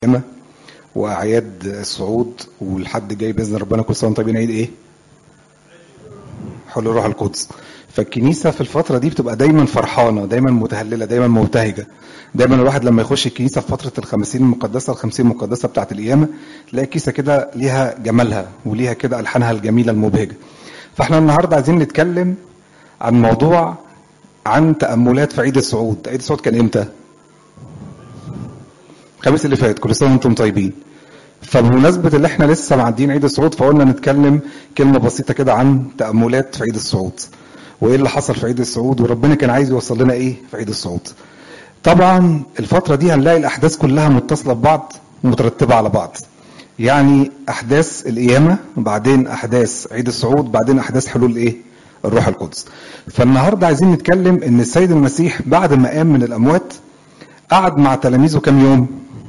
القيامة وأعياد الصعود والحد جاي بإذن ربنا كل سنة وانتم طيبين عيد إيه؟ حلول الروح القدس فالكنيسة في الفترة دي بتبقى دايما فرحانة دايما متهللة دايما مبتهجة دايما الواحد لما يخش الكنيسة في فترة الخمسين المقدسة الخمسين المقدسة بتاعت القيامة تلاقي الكنيسة كده ليها جمالها وليها كده ألحانها الجميلة المبهجة فاحنا النهاردة عايزين نتكلم عن موضوع عن تأملات في عيد الصعود عيد الصعود كان امتى؟ الخميس اللي فات كل سنه وانتم طيبين فبمناسبة اللي احنا لسه معديين عيد الصعود فقلنا نتكلم كلمة بسيطة كده عن تأملات في عيد الصعود وايه اللي حصل في عيد الصعود وربنا كان عايز يوصل لنا ايه في عيد الصعود طبعا الفترة دي هنلاقي الأحداث كلها متصلة ببعض ومترتبة على بعض يعني أحداث القيامة وبعدين أحداث عيد الصعود بعدين أحداث حلول ايه الروح القدس فالنهاردة عايزين نتكلم ان السيد المسيح بعد ما قام من الأموات قعد مع تلاميذه كام يوم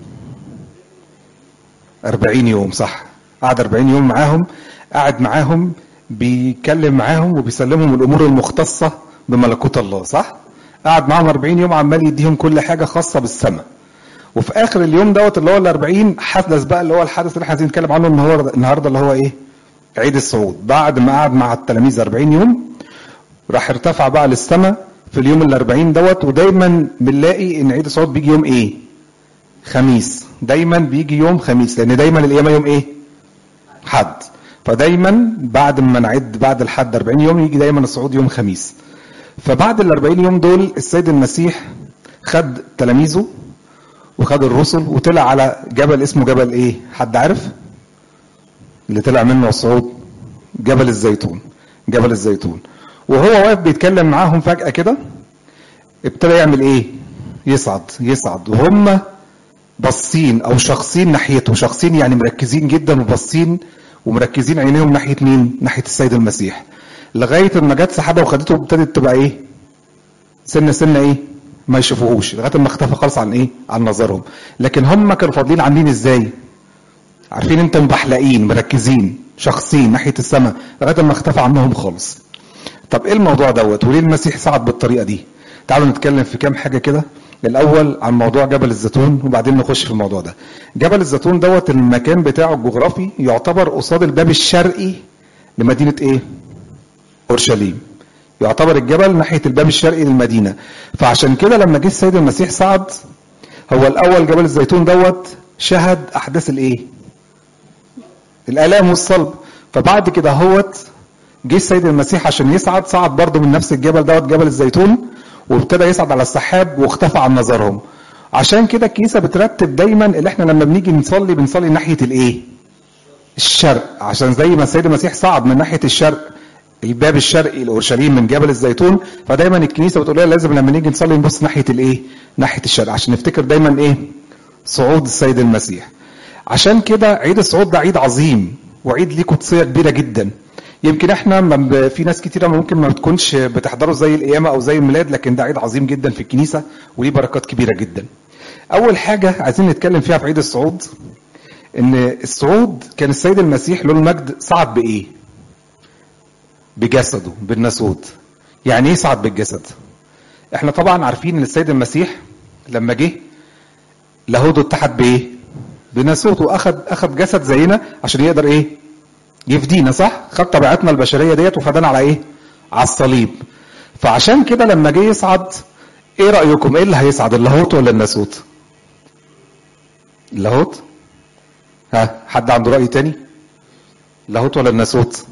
أربعين يوم صح قعد أربعين يوم معاهم قعد معاهم بيتكلم معاهم وبيسلمهم الأمور المختصة بملكوت الله صح قعد معاهم 40 يوم عمال يديهم كل حاجة خاصة بالسماء وفي آخر اليوم دوت اللي هو ال 40 حدث بقى اللي هو الحدث اللي احنا عايزين نتكلم عنه النهارده النهارده اللي هو ايه؟ عيد الصعود بعد ما قعد مع التلاميذ 40 يوم راح ارتفع بقى للسماء في اليوم ال 40 دوت ودايما بنلاقي ان عيد الصعود بيجي يوم ايه؟ خميس دايما بيجي يوم خميس لان دايما القيامه يوم ايه؟ حد فدايما بعد ما نعد بعد الحد 40 يوم يجي دايما الصعود يوم خميس فبعد ال 40 يوم دول السيد المسيح خد تلاميذه وخد الرسل وطلع على جبل اسمه جبل ايه؟ حد عارف؟ اللي طلع منه الصعود جبل الزيتون جبل الزيتون وهو واقف بيتكلم معاهم فجأة كده ابتدى يعمل ايه؟ يصعد يصعد وهم باصين او شخصين ناحيته شخصين يعني مركزين جدا وباصين ومركزين عينيهم ناحيه مين؟ ناحيه السيد المسيح. لغايه اما جت سحابه وخدته ابتدت تبقى ايه؟ سنه سنه ايه؟ ما يشوفوهوش لغايه اما اختفى خالص عن ايه؟ عن نظرهم. لكن هم كانوا فاضلين عاملين ازاي؟ عارفين انت مبحلقين مركزين شخصين ناحيه السماء لغايه اما اختفى عنهم خالص. طب ايه الموضوع دوت؟ وليه المسيح صعد بالطريقه دي؟ تعالوا نتكلم في كام حاجه كده الاول عن موضوع جبل الزيتون وبعدين نخش في الموضوع ده جبل الزيتون دوت المكان بتاعه الجغرافي يعتبر قصاد الباب الشرقي لمدينه ايه اورشليم يعتبر الجبل ناحيه الباب الشرقي للمدينه فعشان كده لما جه السيد المسيح صعد هو الاول جبل الزيتون دوت شهد احداث الايه الالام والصلب فبعد كده هوت جه السيد المسيح عشان يصعد صعد برضه من نفس الجبل دوت جبل الزيتون وابتدى يصعد على السحاب واختفى عن نظرهم عشان كده الكنيسه بترتب دايما اللي احنا لما بنيجي نصلي بنصلي ناحيه الايه الشرق عشان زي ما السيد المسيح صعد من ناحيه الشرق الباب الشرقي لاورشليم من جبل الزيتون فدايما الكنيسه بتقول لنا لازم لما نيجي نصلي نبص ناحيه الايه ناحيه الشرق عشان نفتكر دايما ايه صعود السيد المسيح عشان كده عيد الصعود ده عيد عظيم وعيد ليه قدسيه كبيره جدا يمكن احنا في ناس كتيره ممكن ما تكونش بتحضره زي القيامه او زي الميلاد لكن ده عيد عظيم جدا في الكنيسه وليه بركات كبيره جدا. اول حاجه عايزين نتكلم فيها في عيد الصعود ان الصعود كان السيد المسيح له المجد صعد بايه؟ بجسده بالناسوت. يعني ايه صعد بالجسد؟ احنا طبعا عارفين ان السيد المسيح لما جه لاهوته اتحد بايه؟ بناسوته اخذ اخذ جسد زينا عشان يقدر ايه؟ يفدينا صح؟ خد طبيعتنا البشريه ديت وفدانا على ايه؟ على الصليب. فعشان كده لما جه يصعد ايه رايكم؟ ايه اللي هيصعد اللاهوت ولا الناسوت؟ اللاهوت؟ ها حد عنده راي تاني؟ اللاهوت ولا الناسوت؟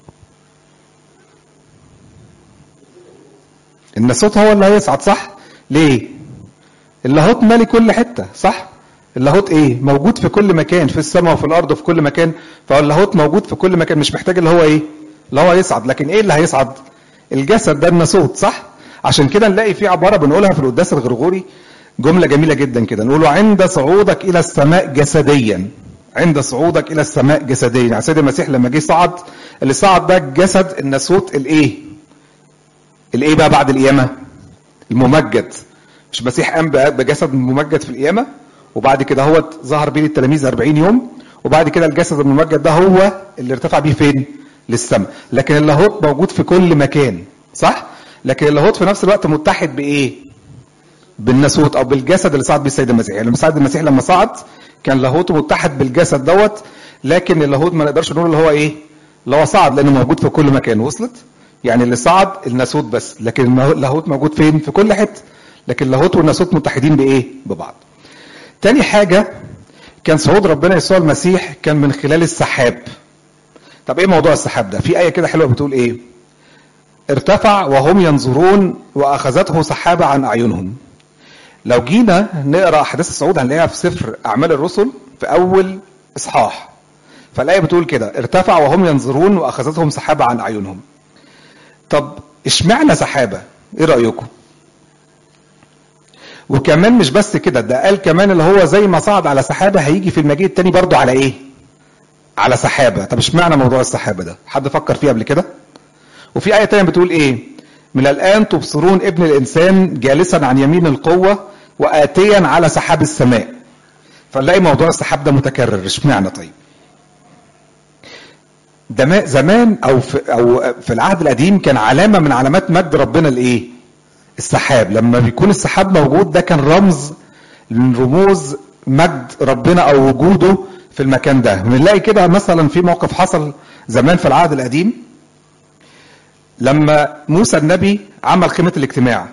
الناسوت هو اللي هيصعد صح؟ ليه؟ اللاهوت مالي كل حته صح؟ اللاهوت ايه موجود في كل مكان في السماء وفي الارض وفي كل مكان فاللاهوت موجود في كل مكان مش محتاج اللي هو ايه اللي هو يصعد لكن ايه اللي هيصعد الجسد ده الناسوت صح عشان كده نلاقي في عباره بنقولها في القداس الغرغوري جمله جميله جدا كده نقوله عند صعودك الى السماء جسديا عند صعودك الى السماء جسديا يعني سيد المسيح لما جه صعد اللي صعد ده جسد الناسوت الايه الايه بقى بعد القيامه الممجد مش المسيح قام بجسد ممجد في القيامه وبعد كده هو ظهر بين التلاميذ 40 يوم وبعد كده الجسد الممجد ده هو اللي ارتفع بيه فين؟ للسماء لكن اللاهوت موجود في كل مكان صح؟ لكن اللاهوت في نفس الوقت متحد بايه؟ بالناسوت او بالجسد اللي صعد بيه السيد المسيح يعني السيد المسيح لما صعد كان لاهوته متحد بالجسد دوت لكن اللاهوت ما نقدرش نقول اللي هو ايه اللي هو صعد لانه موجود في كل مكان وصلت يعني اللي صعد الناسوت بس لكن اللاهوت موجود فين في كل حته لكن اللاهوت والناسوت متحدين بايه ببعض تاني حاجه كان صعود ربنا يسوع المسيح كان من خلال السحاب طب ايه موضوع السحاب ده في ايه كده حلوه بتقول ايه ارتفع وهم ينظرون واخذته سحابه عن اعينهم لو جينا نقرا احداث الصعود هنلاقيها في سفر اعمال الرسل في اول اصحاح فالايه بتقول كده ارتفع وهم ينظرون واخذتهم سحابه عن اعينهم طب اشمعنى سحابه ايه رايكم وكمان مش بس كده ده قال كمان اللي هو زي ما صعد على سحابه هيجي في المجيء التاني برضه على ايه على سحابه طب اشمعنى موضوع السحابه ده حد فكر فيه قبل كده وفي ايه تانية بتقول ايه من الان تبصرون ابن الانسان جالسا عن يمين القوه واتيا على سحاب السماء فنلاقي موضوع السحاب ده متكرر اشمعنى طيب ده زمان او في او في العهد القديم كان علامه من علامات مجد ربنا الايه السحاب لما بيكون السحاب موجود ده كان رمز من رموز مجد ربنا او وجوده في المكان ده بنلاقي كده مثلا في موقف حصل زمان في العهد القديم لما موسى النبي عمل خيمة الاجتماع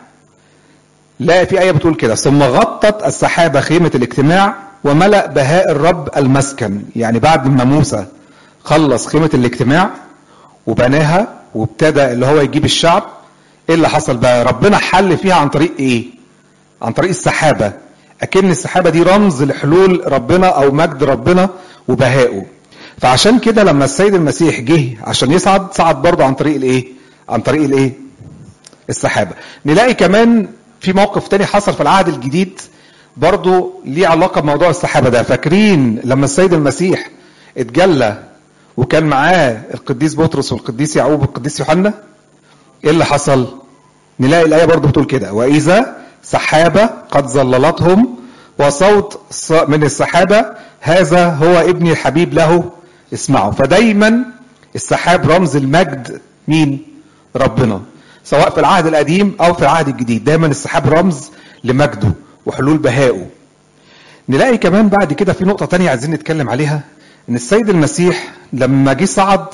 لا في آية بتقول كده ثم غطت السحابة خيمة الاجتماع وملأ بهاء الرب المسكن يعني بعد ما موسى خلص خيمة الاجتماع وبناها وابتدى اللي هو يجيب الشعب ايه اللي حصل بقى ربنا حل فيها عن طريق ايه عن طريق السحابة اكن السحابة دي رمز لحلول ربنا او مجد ربنا وبهائه فعشان كده لما السيد المسيح جه عشان يصعد صعد برضه عن طريق الايه عن طريق الايه السحابة نلاقي كمان في موقف تاني حصل في العهد الجديد برضه ليه علاقة بموضوع السحابة ده فاكرين لما السيد المسيح اتجلى وكان معاه القديس بطرس والقديس يعقوب والقديس يوحنا ايه اللي حصل نلاقي الايه برضه بتقول كده واذا سحابه قد ظللتهم وصوت من السحابه هذا هو ابني الحبيب له اسمعوا فدايما السحاب رمز المجد مين ربنا سواء في العهد القديم او في العهد الجديد دايما السحاب رمز لمجده وحلول بهائه نلاقي كمان بعد كده في نقطه تانية عايزين نتكلم عليها ان السيد المسيح لما جه صعد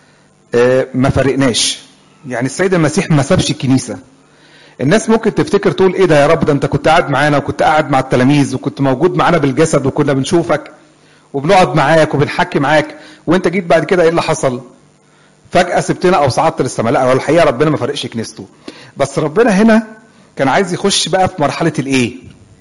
ما فرقناش يعني السيد المسيح ما سابش الكنيسه الناس ممكن تفتكر تقول ايه ده يا رب ده انت كنت قاعد معانا وكنت قاعد مع التلاميذ وكنت موجود معانا بالجسد وكنا بنشوفك وبنقعد معاك وبنحكي معاك وانت جيت بعد كده ايه اللي حصل فجأة سبتنا او صعدت للسماء لا هو الحقيقة ربنا ما فرقش كنيسته بس ربنا هنا كان عايز يخش بقى في مرحلة الايه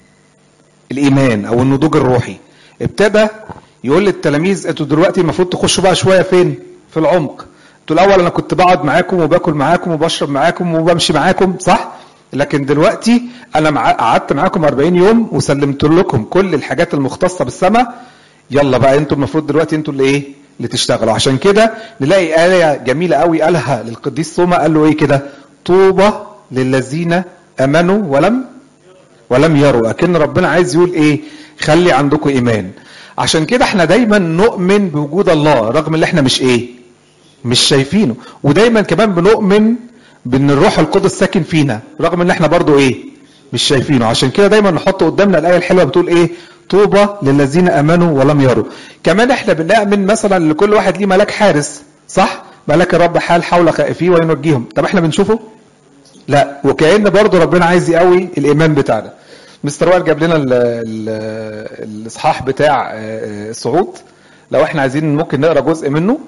الايمان او النضوج الروحي ابتدى يقول للتلاميذ انتوا دلوقتي المفروض تخشوا بقى شوية فين في العمق انتوا الاول انا كنت بقعد معاكم وباكل معاكم وبشرب معاكم وبمشي معاكم صح لكن دلوقتي انا مع... قعدت معاكم 40 يوم وسلمت لكم كل الحاجات المختصه بالسماء يلا بقى انتوا المفروض دلوقتي انتوا اللي ايه اللي تشتغلوا عشان كده نلاقي آية جميلة قوي قالها للقديس ثوما قال له ايه كده طوبى للذين امنوا ولم ولم يروا اكن ربنا عايز يقول ايه خلي عندكم ايمان عشان كده احنا دايما نؤمن بوجود الله رغم ان احنا مش ايه مش شايفينه ودايما كمان بنؤمن بان الروح القدس ساكن فينا رغم ان احنا برضو ايه مش شايفينه عشان كده دايما نحط قدامنا الايه الحلوه بتقول ايه طوبى للذين امنوا ولم يروا كمان احنا بنؤمن مثلا لكل واحد ليه ملاك حارس صح ملاك الرب حال حول خائفيه وينجيهم طب احنا بنشوفه لا وكأن برضو ربنا عايز يقوي الايمان بتاعنا مستر وائل جاب لنا ال ال الاصحاح بتاع الصعود لو احنا عايزين ممكن نقرا جزء منه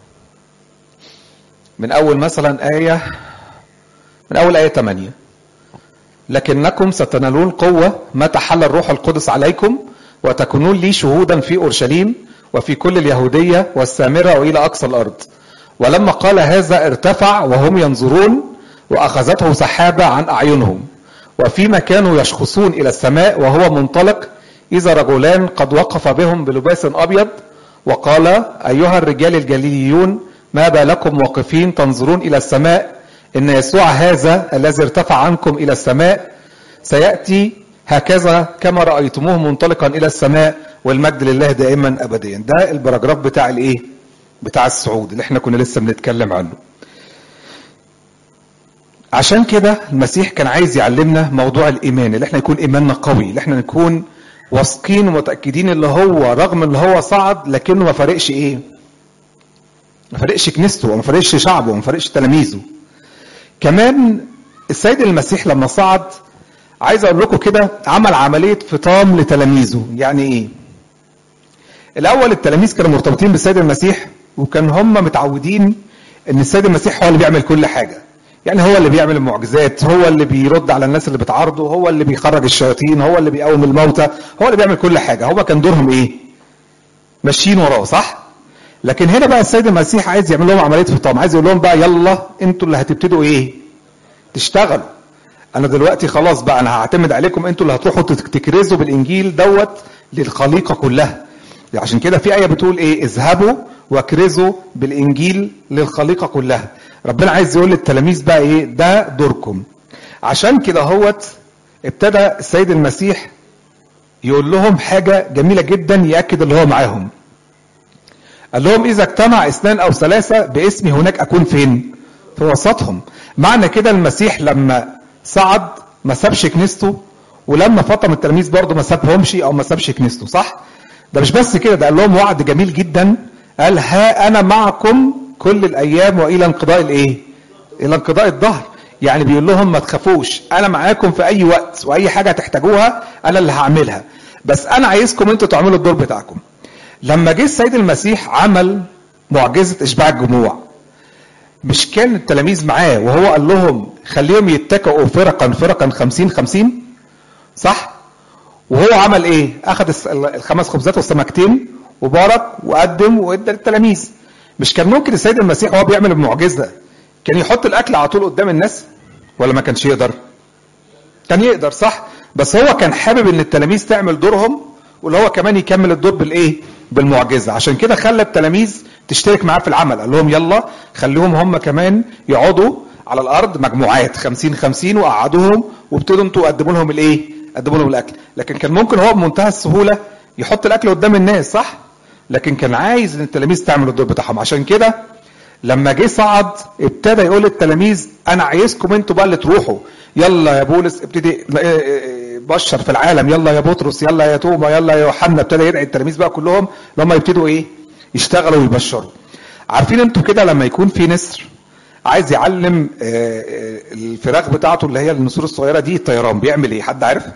من أول مثلا آية من أول آية 8 لكنكم ستنالون قوة متى حل الروح القدس عليكم وتكونون لي شهودا في أورشليم وفي كل اليهودية والسامرة وإلى أقصى الأرض ولما قال هذا ارتفع وهم ينظرون وأخذته سحابة عن أعينهم وفيما كانوا يشخصون إلى السماء وهو منطلق إذا رجلان قد وقف بهم بلباس أبيض وقال أيها الرجال الجليليون ما بالكم واقفين تنظرون الى السماء ان يسوع هذا الذي ارتفع عنكم الى السماء سياتي هكذا كما رايتموه منطلقا الى السماء والمجد لله دائما ابديا ده البراجراف بتاع الايه بتاع الصعود اللي احنا كنا لسه بنتكلم عنه عشان كده المسيح كان عايز يعلمنا موضوع الايمان اللي احنا يكون ايماننا قوي اللي احنا نكون واثقين ومتاكدين اللي هو رغم ان هو صعد لكنه ما فارقش ايه ما فارقش كنيسته وما فارقش شعبه وما فارقش تلاميذه كمان السيد المسيح لما صعد عايز اقول لكم كده عمل عمليه فطام لتلاميذه يعني ايه الاول التلاميذ كانوا مرتبطين بالسيد المسيح وكان هم متعودين ان السيد المسيح هو اللي بيعمل كل حاجه يعني هو اللي بيعمل المعجزات هو اللي بيرد على الناس اللي بتعارضه هو اللي بيخرج الشياطين هو اللي بيقوم الموتى هو اللي بيعمل كل حاجه هو كان دورهم ايه ماشيين وراه صح لكن هنا بقى السيد المسيح عايز يعمل لهم عمليه فطام عايز يقول لهم بقى يلا انتوا اللي هتبتدوا ايه تشتغلوا انا دلوقتي خلاص بقى انا هعتمد عليكم انتوا اللي هتروحوا تكرزوا بالانجيل دوت للخليقه كلها عشان كده في ايه بتقول ايه اذهبوا واكرزوا بالانجيل للخليقه كلها ربنا عايز يقول للتلاميذ بقى ايه ده دوركم عشان كده هوت ابتدى السيد المسيح يقول لهم حاجه جميله جدا ياكد اللي هو معاهم قال لهم اذا اجتمع اثنان او ثلاثه باسمي هناك اكون فين في وسطهم معنى كده المسيح لما صعد ما سابش كنيسته ولما فطم التلاميذ برضه ما سابهمش او ما سابش كنيسته صح ده مش بس كده ده قال لهم وعد جميل جدا قال ها انا معكم كل الايام والى انقضاء الايه الى انقضاء الظهر يعني بيقول لهم ما تخافوش انا معاكم في اي وقت واي حاجه تحتاجوها انا اللي هعملها بس انا عايزكم انتوا تعملوا الدور بتاعكم لما جه السيد المسيح عمل معجزه اشباع الجموع مش كان التلاميذ معاه وهو قال لهم خليهم يتكئوا فرقا فرقا خمسين خمسين صح وهو عمل ايه اخذ الخمس خبزات والسمكتين وبارك وقدم وادى للتلاميذ مش كان ممكن السيد المسيح وهو بيعمل المعجزه كان يحط الاكل على طول قدام الناس ولا ما كانش يقدر كان يقدر صح بس هو كان حابب ان التلاميذ تعمل دورهم واللي هو كمان يكمل الدور بالايه بالمعجزه عشان كده خلى التلاميذ تشترك معاه في العمل قال لهم يلا خليهم هم كمان يقعدوا على الارض مجموعات 50 50 وقعدوهم وابتدوا انتوا قدموا لهم الايه قدموا لهم الاكل لكن كان ممكن هو بمنتهى السهوله يحط الاكل قدام الناس صح لكن كان عايز ان التلاميذ تعمل الدور بتاعهم عشان كده لما جه صعد ابتدى يقول للتلاميذ انا عايزكم انتوا بقى اللي تروحوا يلا يا بولس ابتدي بشر في العالم يلا يا بطرس يلا يا توما يلا يا يوحنا ابتدى يدعي التلاميذ بقى كلهم لما يبتدوا ايه يشتغلوا ويبشروا عارفين انتوا كده لما يكون في نسر عايز يعلم الفراخ بتاعته اللي هي النسور الصغيره دي الطيران بيعمل ايه حد عارف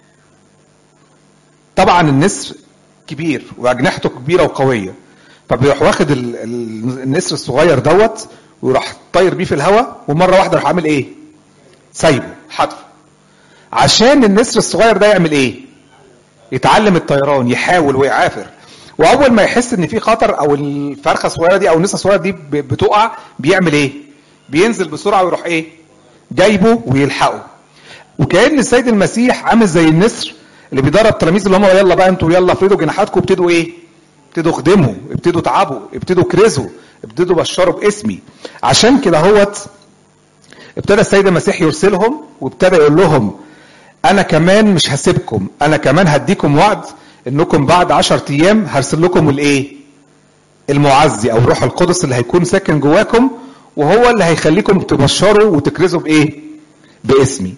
طبعا النسر كبير واجنحته كبيره وقويه فبيروح واخد النسر الصغير دوت ويروح طاير بيه في الهواء ومره واحده يروح عامل ايه سايبه حذفه عشان النسر الصغير ده يعمل ايه يتعلم الطيران يحاول ويعافر واول ما يحس ان في خطر او الفرخه الصغيره دي او النسره الصغيره دي بتقع بيعمل ايه بينزل بسرعه ويروح ايه جايبه ويلحقه وكان السيد المسيح عامل زي النسر اللي بيدرب التلاميذ اللي هم يلا بقى انتوا يلا افردوا جناحاتكم ابتدوا ايه ابتدوا خدموا ابتدوا تعبوا ابتدوا كرزوا ابتدوا بشروا باسمي عشان كده هوت ابتدى السيد المسيح يرسلهم وابتدى يقول لهم انا كمان مش هسيبكم انا كمان هديكم وعد انكم بعد عشر ايام هرسل لكم الايه المعزي او الروح القدس اللي هيكون ساكن جواكم وهو اللي هيخليكم تبشروا وتكرزوا بايه باسمي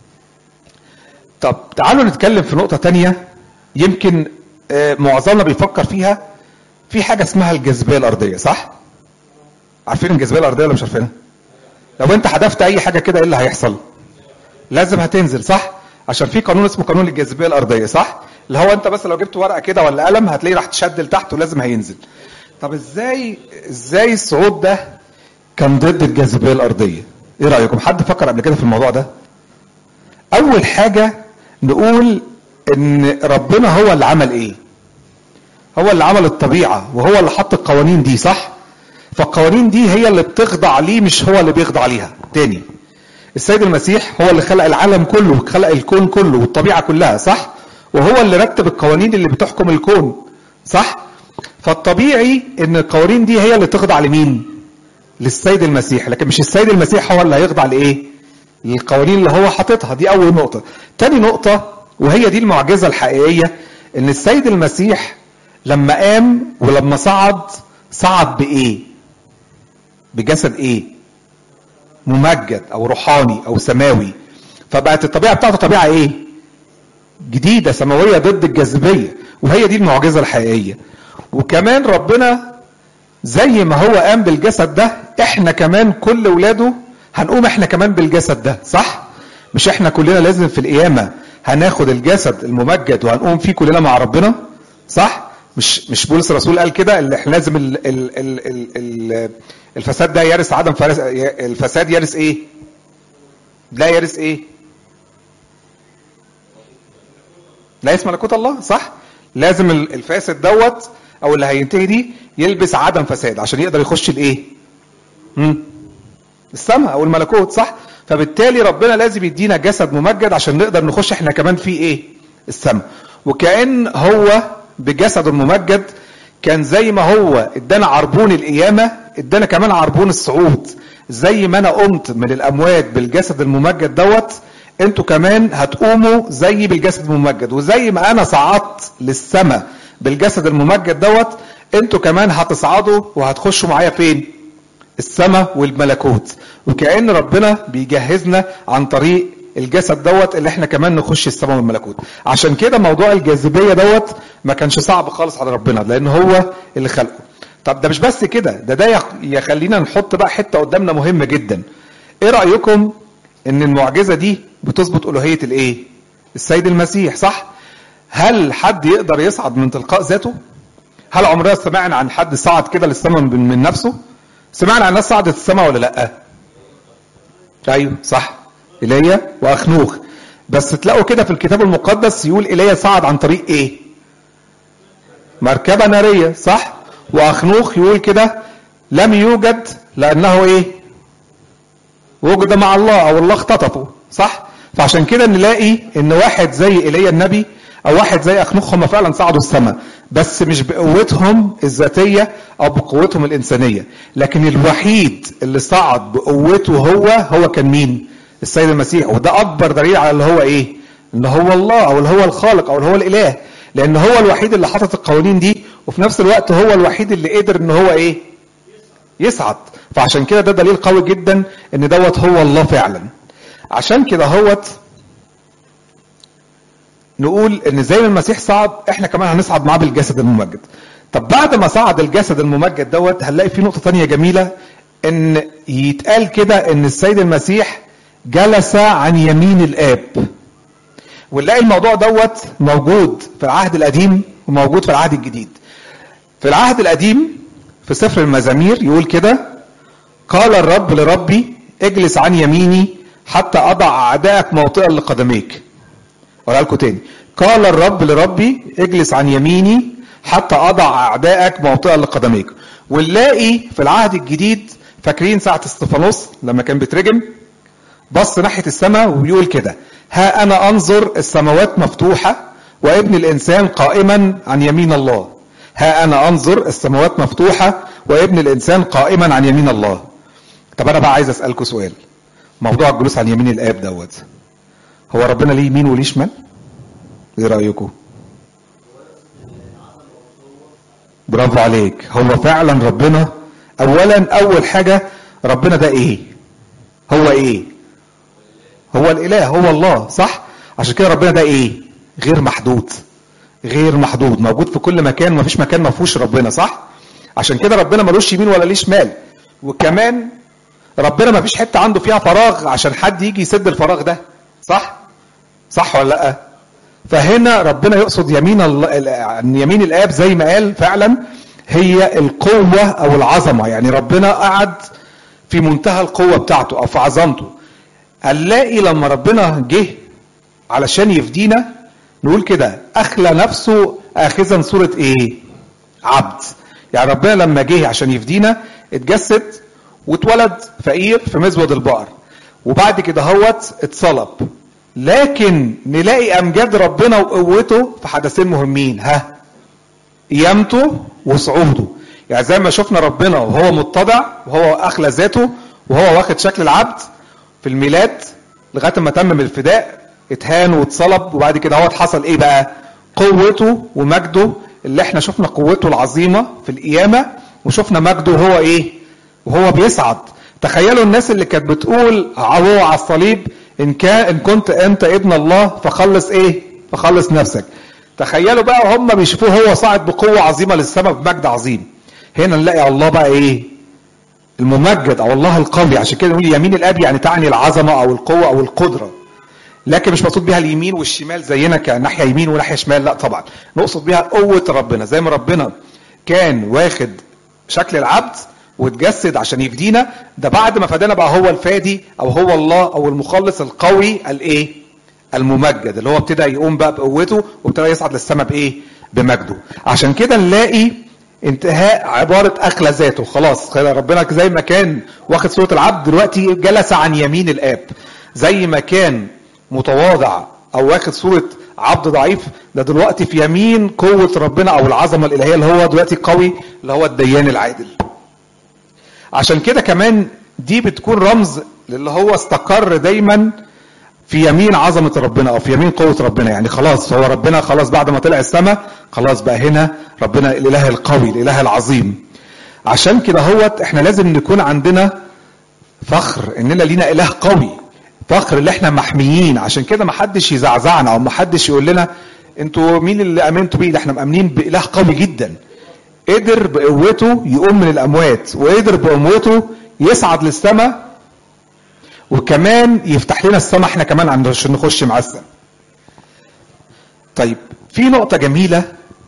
طب تعالوا نتكلم في نقطة تانية يمكن معظمنا بيفكر فيها في حاجة اسمها الجاذبية الأرضية صح؟ عارفين الجاذبية الأرضية ولا مش عارفينها؟ لو أنت حذفت أي حاجة كده إيه اللي هيحصل؟ لازم هتنزل صح؟ عشان في قانون اسمه قانون الجاذبية الأرضية صح؟ اللي هو أنت بس لو جبت ورقة كده ولا قلم هتلاقيه راح تشد لتحت ولازم هينزل. طب إزاي إزاي الصعود ده كان ضد الجاذبية الأرضية؟ إيه رأيكم؟ حد فكر قبل كده في الموضوع ده؟ أول حاجة نقول ان ربنا هو اللي عمل ايه هو اللي عمل الطبيعة وهو اللي حط القوانين دي صح فالقوانين دي هي اللي بتخضع ليه مش هو اللي بيخضع ليها تاني السيد المسيح هو اللي خلق العالم كله خلق الكون كله والطبيعة كلها صح وهو اللي رتب القوانين اللي بتحكم الكون صح فالطبيعي ان القوانين دي هي اللي تخضع لمين للسيد المسيح لكن مش السيد المسيح هو اللي هيخضع لايه للقوانين اللي هو حاططها دي اول نقطه تاني نقطه وهي دي المعجزه الحقيقيه ان السيد المسيح لما قام ولما صعد صعد بايه بجسد ايه ممجد او روحاني او سماوي فبقت الطبيعه بتاعته طبيعه ايه جديده سماويه ضد الجاذبيه وهي دي المعجزه الحقيقيه وكمان ربنا زي ما هو قام بالجسد ده احنا كمان كل ولاده هنقوم احنا كمان بالجسد ده صح مش احنا كلنا لازم في القيامه هناخد الجسد الممجد وهنقوم فيه كلنا مع ربنا صح مش مش بولس الرسول قال كده اللي احنا لازم ال ال ال ال ال الفساد ده يرث عدم فرس الفساد يرث ايه لا يرث ايه لا يرث ملكوت الله صح لازم الفاسد دوت او اللي هينتهي دي يلبس عدم فساد عشان يقدر يخش الايه مم. السماء او الملكوت صح فبالتالي ربنا لازم يدينا جسد ممجد عشان نقدر نخش احنا كمان في ايه السماء وكأن هو بجسده الممجد كان زي ما هو ادانا عربون القيامة ادانا كمان عربون الصعود زي ما انا قمت من الاموات بالجسد الممجد دوت انتوا كمان هتقوموا زي بالجسد الممجد وزي ما انا صعدت للسماء بالجسد الممجد دوت انتوا كمان هتصعدوا وهتخشوا معايا فين السماء والملكوت وكأن ربنا بيجهزنا عن طريق الجسد دوت اللي احنا كمان نخش السماء والملكوت عشان كده موضوع الجاذبية دوت ما كانش صعب خالص على ربنا لان هو اللي خلقه طب ده مش بس كده ده ده يخلينا نحط بقى حتة قدامنا مهمة جدا ايه رأيكم ان المعجزة دي بتثبت الوهية الايه السيد المسيح صح هل حد يقدر يصعد من تلقاء ذاته هل عمرنا سمعنا عن حد صعد كده للسماء من, من نفسه سمعنا عن ناس صعدت السماء ولا لا ايوه صح ايليا واخنوخ بس تلاقوا كده في الكتاب المقدس يقول ايليا صعد عن طريق ايه مركبه ناريه صح واخنوخ يقول كده لم يوجد لانه ايه وجد مع الله او الله اختطفه صح فعشان كده نلاقي ان واحد زي ايليا النبي او واحد زي اخنوخ هم فعلا صعدوا السماء بس مش بقوتهم الذاتيه او بقوتهم الانسانيه لكن الوحيد اللي صعد بقوته هو هو كان مين السيد المسيح وده اكبر دليل على اللي هو ايه ان هو الله او اللي هو الخالق او اللي هو الاله لان هو الوحيد اللي حطت القوانين دي وفي نفس الوقت هو الوحيد اللي قدر ان هو ايه يصعد فعشان كده ده دليل قوي جدا ان دوت هو الله فعلا عشان كده هوت نقول ان زي ما المسيح صعد احنا كمان هنصعد معاه بالجسد الممجد طب بعد ما صعد الجسد الممجد دوت هنلاقي في نقطه تانية جميله ان يتقال كده ان السيد المسيح جلس عن يمين الاب ونلاقي الموضوع دوت موجود في العهد القديم وموجود في العهد الجديد في العهد القديم في سفر المزامير يقول كده قال الرب لربي اجلس عن يميني حتى اضع اعدائك موطئا لقدميك اقولها لكم تاني قال الرب لربي اجلس عن يميني حتى اضع اعدائك موطئا لقدميك ونلاقي في العهد الجديد فاكرين ساعة استفانوس لما كان بيترجم بص ناحية السماء وبيقول كده ها انا انظر السماوات مفتوحة وابن الانسان قائما عن يمين الله ها انا انظر السماوات مفتوحة وابن الانسان قائما عن يمين الله طب انا بقى عايز اسألكم سؤال موضوع الجلوس عن يمين الاب دوت هو ربنا ليه يمين وليه شمال ايه رايكم برافو عليك هو فعلا ربنا اولا اول حاجه ربنا ده ايه هو ايه هو الاله هو الله صح عشان كده ربنا ده ايه غير محدود غير محدود موجود في كل مكان مفيش مكان ما فيهوش ربنا صح عشان كده ربنا ملوش يمين ولا ليه شمال وكمان ربنا ما فيش حته عنده فيها فراغ عشان حد يجي يسد الفراغ ده صح صح ولا لا فهنا ربنا يقصد يمين الله يمين الاب زي ما قال فعلا هي القوه او العظمه يعني ربنا قعد في منتهى القوه بتاعته او في عظمته هنلاقي لما ربنا جه علشان يفدينا نقول كده اخلى نفسه اخذا صوره ايه عبد يعني ربنا لما جه عشان يفدينا اتجسد واتولد فقير في مزود البقر وبعد كده هوت اتصلب لكن نلاقي امجاد ربنا وقوته في حدثين مهمين ها قيامته وصعوده يعني زي ما شفنا ربنا وهو متضع وهو اخلى ذاته وهو واخد شكل العبد في الميلاد لغايه ما تمم الفداء اتهان واتصلب وبعد كده هو حصل ايه بقى قوته ومجده اللي احنا شفنا قوته العظيمه في القيامه وشفنا مجده وهو ايه وهو بيصعد تخيلوا الناس اللي كانت بتقول هو على الصليب ان كان ان كنت انت ابن الله فخلص ايه فخلص نفسك تخيلوا بقى هم بيشوفوه هو صاعد بقوه عظيمه للسماء بمجد عظيم هنا نلاقي الله بقى ايه الممجد او الله القوي عشان كده نقول يمين الاب يعني تعني العظمه او القوه او القدره لكن مش مقصود بيها اليمين والشمال زينا كناحيه يمين وناحيه شمال لا طبعا نقصد بيها قوه ربنا زي ما ربنا كان واخد شكل العبد واتجسد عشان يفدينا ده بعد ما فدانا بقى هو الفادي او هو الله او المخلص القوي الايه الممجد اللي هو ابتدى يقوم بقى بقوته وابتدى يصعد للسماء بايه بمجده عشان كده نلاقي انتهاء عبارة أخلى ذاته خلاص ربنا زي ما كان واخد صورة العبد دلوقتي جلس عن يمين الآب زي ما كان متواضع أو واخد صورة عبد ضعيف ده دلوقتي في يمين قوة ربنا أو العظمة الإلهية اللي هو دلوقتي قوي اللي هو الديان العادل عشان كده كمان دي بتكون رمز للي هو استقر دايما في يمين عظمة ربنا أو في يمين قوة ربنا يعني خلاص هو ربنا خلاص بعد ما طلع السماء خلاص بقى هنا ربنا الإله القوي الإله العظيم عشان كده هوت احنا لازم نكون عندنا فخر اننا لينا اله قوي فخر اللي احنا محميين عشان كده ما حدش يزعزعنا او ما حدش يقول لنا انتوا مين اللي امنتوا بيه ده احنا مامنين باله قوي جدا قدر بقوته يقوم من الاموات وقدر بقوته يصعد للسماء وكمان يفتح لنا السماء احنا كمان عشان نخش مع السماء طيب في نقطة جميلة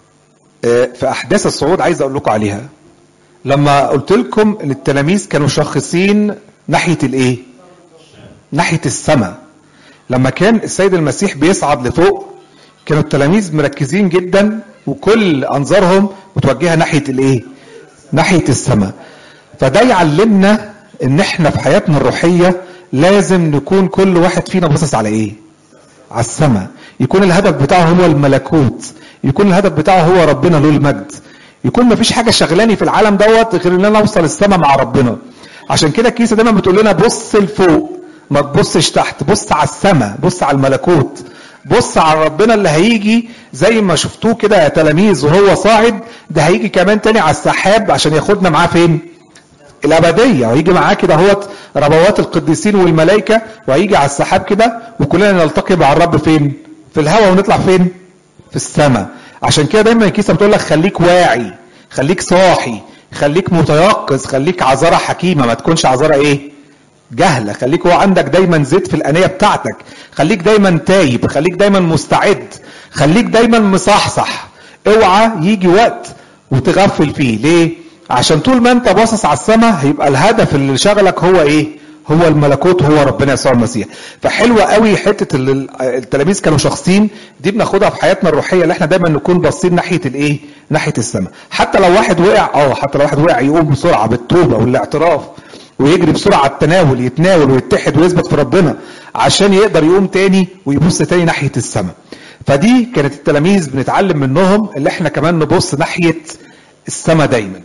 في أحداث الصعود عايز أقول لكم عليها لما قلت لكم إن التلاميذ كانوا شاخصين ناحية الإيه؟ ناحية السماء لما كان السيد المسيح بيصعد لفوق كانوا التلاميذ مركزين جدا وكل أنظارهم متوجهة ناحية الإيه؟ ناحية السماء فده يعلمنا إن إحنا في حياتنا الروحية لازم نكون كل واحد فينا باصص على إيه؟ على السماء يكون الهدف بتاعه هو الملكوت يكون الهدف بتاعه هو ربنا له المجد يكون مفيش حاجه شغلاني في العالم دوت غير ان انا اوصل السماء مع ربنا عشان كده الكنيسه دايما بتقول لنا بص لفوق ما تبصش تحت بص على السماء بص على الملكوت بص على ربنا اللي هيجي زي ما شفتوه كده يا تلاميذ وهو صاعد ده هيجي كمان تاني على السحاب عشان ياخدنا معاه فين الابديه وهيجي معاه كده هوت ربوات القديسين والملائكه وهيجي على السحاب كده وكلنا نلتقي مع الرب فين في الهواء ونطلع فين في السماء عشان كده دايما الكيسه بتقول لك خليك واعي خليك صاحي خليك متيقظ خليك عذارة حكيمه ما تكونش عذارة ايه جهله خليك هو عندك دايما زيت في الانيه بتاعتك خليك دايما تايب خليك دايما مستعد خليك دايما مصحصح اوعى يجي وقت وتغفل فيه ليه عشان طول ما انت باصص على السماء هيبقى الهدف اللي شغلك هو ايه هو الملكوت هو ربنا يسوع المسيح فحلوه قوي حته اللي التلاميذ كانوا شخصين دي بناخدها في حياتنا الروحيه اللي احنا دايما نكون باصين ناحيه الايه ناحيه السماء حتى لو واحد وقع اه حتى لو واحد وقع يقوم بسرعه بالتوبه والاعتراف ويجري بسرعه على التناول يتناول ويتحد ويثبت في ربنا عشان يقدر يقوم تاني ويبص تاني ناحيه السماء فدي كانت التلاميذ بنتعلم منهم اللي احنا كمان نبص ناحيه السماء دايما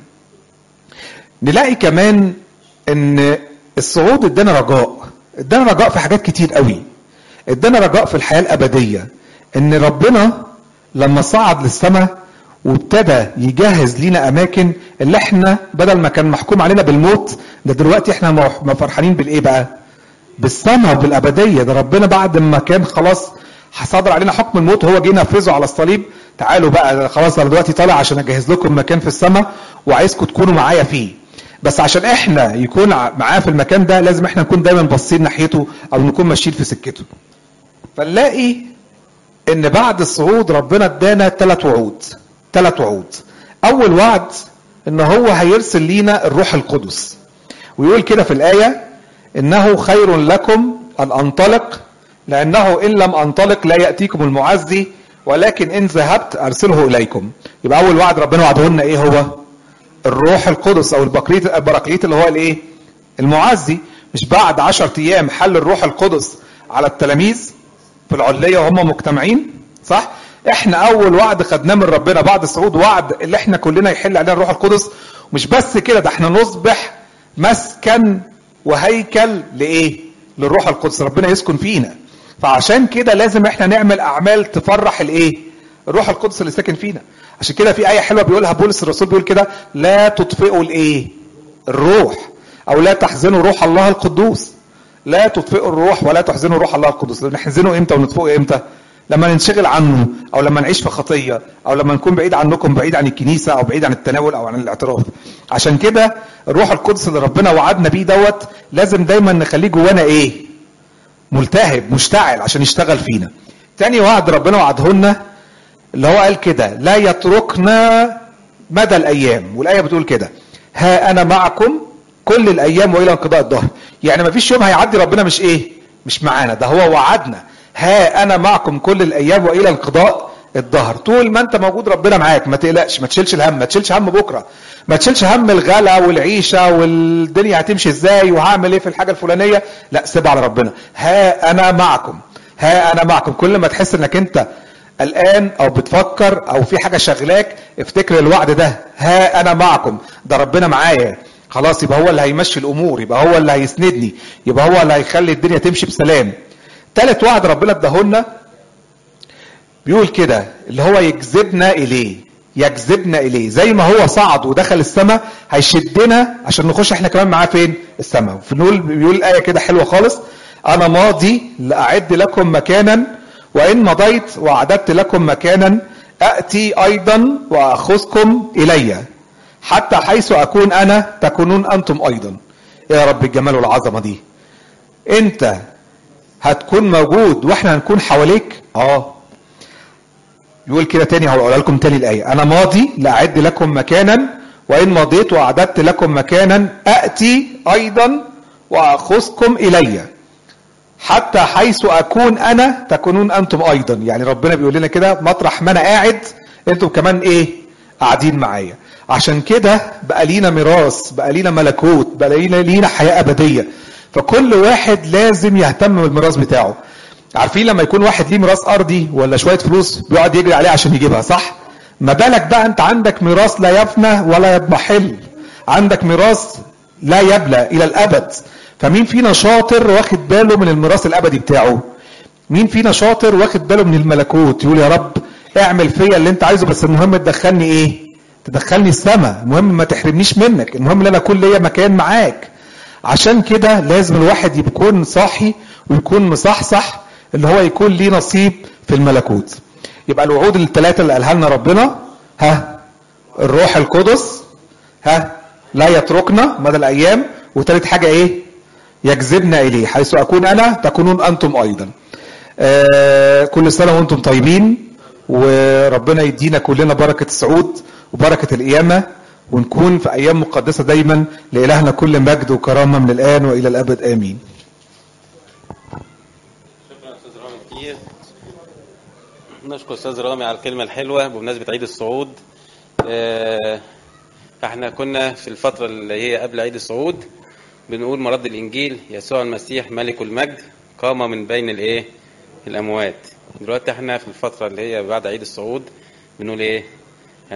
نلاقي كمان ان الصعود ادانا رجاء ادانا رجاء في حاجات كتير قوي ادانا رجاء في الحياه الابديه ان ربنا لما صعد للسماء وابتدى يجهز لينا اماكن اللي احنا بدل ما كان محكوم علينا بالموت ده دلوقتي احنا فرحانين بالايه بقى بالسماء وبالابديه ده ربنا بعد ما كان خلاص صدر علينا حكم الموت وهو جه ينفذه على الصليب تعالوا بقى خلاص انا دلوقتي طالع عشان اجهز لكم مكان في السماء وعايزكم تكونوا معايا فيه بس عشان احنا يكون معاه في المكان ده لازم احنا نكون دايما باصين ناحيته او نكون ماشيين في سكته فنلاقي ان بعد الصعود ربنا ادانا ثلاث وعود ثلاث وعود اول وعد ان هو هيرسل لينا الروح القدس ويقول كده في الايه انه خير لكم ان انطلق لانه ان لم انطلق لا ياتيكم المعزي ولكن ان ذهبت ارسله اليكم يبقى اول وعد ربنا وعده لنا ايه هو الروح القدس او البقريت البراكليت اللي هو الايه المعزي مش بعد عشرة ايام حل الروح القدس على التلاميذ في العلية وهم مجتمعين صح احنا اول وعد خدناه من ربنا بعد الصعود وعد اللي احنا كلنا يحل علينا الروح القدس مش بس كده ده احنا نصبح مسكن وهيكل لايه للروح القدس ربنا يسكن فينا فعشان كده لازم احنا نعمل اعمال تفرح الايه الروح القدس اللي ساكن فينا عشان كده في آية حلوة بيقولها بولس الرسول بيقول كده لا تطفئوا الإيه؟ الروح او لا تحزنوا روح الله القدوس لا تطفئوا الروح ولا تحزنوا روح الله القدوس نحزنه امتى ونطفئه امتى لما ننشغل عنه او لما نعيش في خطيه او لما نكون بعيد عنكم بعيد عن الكنيسه او بعيد عن التناول او عن الاعتراف عشان كده الروح القدس اللي ربنا وعدنا بيه دوت لازم دايما نخليه جوانا ايه ملتهب مشتعل عشان يشتغل فينا تاني وعد ربنا وعده لنا اللي هو قال كده لا يتركنا مدى الايام والايه بتقول كده ها انا معكم كل الايام والى انقضاء الظهر يعني ما فيش يوم هيعدي ربنا مش ايه مش معانا ده هو وعدنا ها انا معكم كل الايام والى انقضاء الظهر طول ما انت موجود ربنا معاك ما تقلقش ما تشيلش الهم ما تشيلش هم بكره ما تشيلش هم الغلا والعيشه والدنيا هتمشي ازاي وهعمل ايه في الحاجه الفلانيه لا سيب على ربنا ها انا معكم ها انا معكم كل ما تحس انك انت قلقان او بتفكر او في حاجه شغلاك افتكر الوعد ده ها انا معكم ده ربنا معايا خلاص يبقى هو اللي هيمشي الامور يبقى هو اللي هيسندني يبقى هو اللي هيخلي الدنيا تمشي بسلام ثالث وعد ربنا اداهولنا بيقول كده اللي هو يجذبنا اليه يجذبنا اليه زي ما هو صعد ودخل السماء هيشدنا عشان نخش احنا كمان معاه فين السماء فنقول بيقول ايه كده حلوه خالص انا ماضي لاعد لكم مكانا وان مضيت واعددت لكم مكانا اتي ايضا واخذكم الي حتى حيث اكون انا تكونون انتم ايضا يا رب الجمال والعظمه دي انت هتكون موجود واحنا هنكون حواليك اه يقول كده تاني هقولها لكم تاني الايه انا ماضي لاعد لكم مكانا وان مضيت واعددت لكم مكانا اتي ايضا واخذكم الي حتى حيث اكون انا تكونون انتم ايضا يعني ربنا بيقول لنا كده مطرح ما انا قاعد انتم كمان ايه قاعدين معايا عشان كده بقى لينا ميراث بقى لينا ملكوت بقى لينا لينا حياه ابديه فكل واحد لازم يهتم بالميراث بتاعه عارفين لما يكون واحد ليه ميراث ارضي ولا شويه فلوس بيقعد يجري عليه عشان يجيبها صح ما بالك بقى انت عندك ميراث لا يفنى ولا يضمحل عندك ميراث لا يبلى الى الابد فمين فينا شاطر واخد باله من الميراث الابدي بتاعه مين فينا شاطر واخد باله من الملكوت يقول يا رب اعمل فيا اللي انت عايزه بس المهم تدخلني ايه تدخلني السماء المهم ما تحرمنيش منك المهم ان انا اكون ليا مكان معاك عشان كده لازم الواحد يكون صاحي ويكون مصحصح اللي هو يكون ليه نصيب في الملكوت يبقى الوعود الثلاثه اللي قالها لنا ربنا ها الروح القدس ها لا يتركنا مدى الايام وثالث حاجه ايه يجذبنا اليه حيث اكون انا تكونون انتم ايضا آه كل سنه وانتم طيبين وربنا يدينا كلنا بركه السعود وبركه القيامه ونكون في ايام مقدسه دايما لالهنا كل مجد وكرامه من الان والى الابد امين شكرا استاذ رامي كتير نشكر استاذ رامي على الكلمه الحلوه بمناسبه عيد الصعود آه، احنا كنا في الفتره اللي هي قبل عيد الصعود بنقول مرد الانجيل يسوع المسيح ملك المجد قام من بين الايه الاموات دلوقتي احنا في الفتره اللي هي بعد عيد الصعود بنقول ايه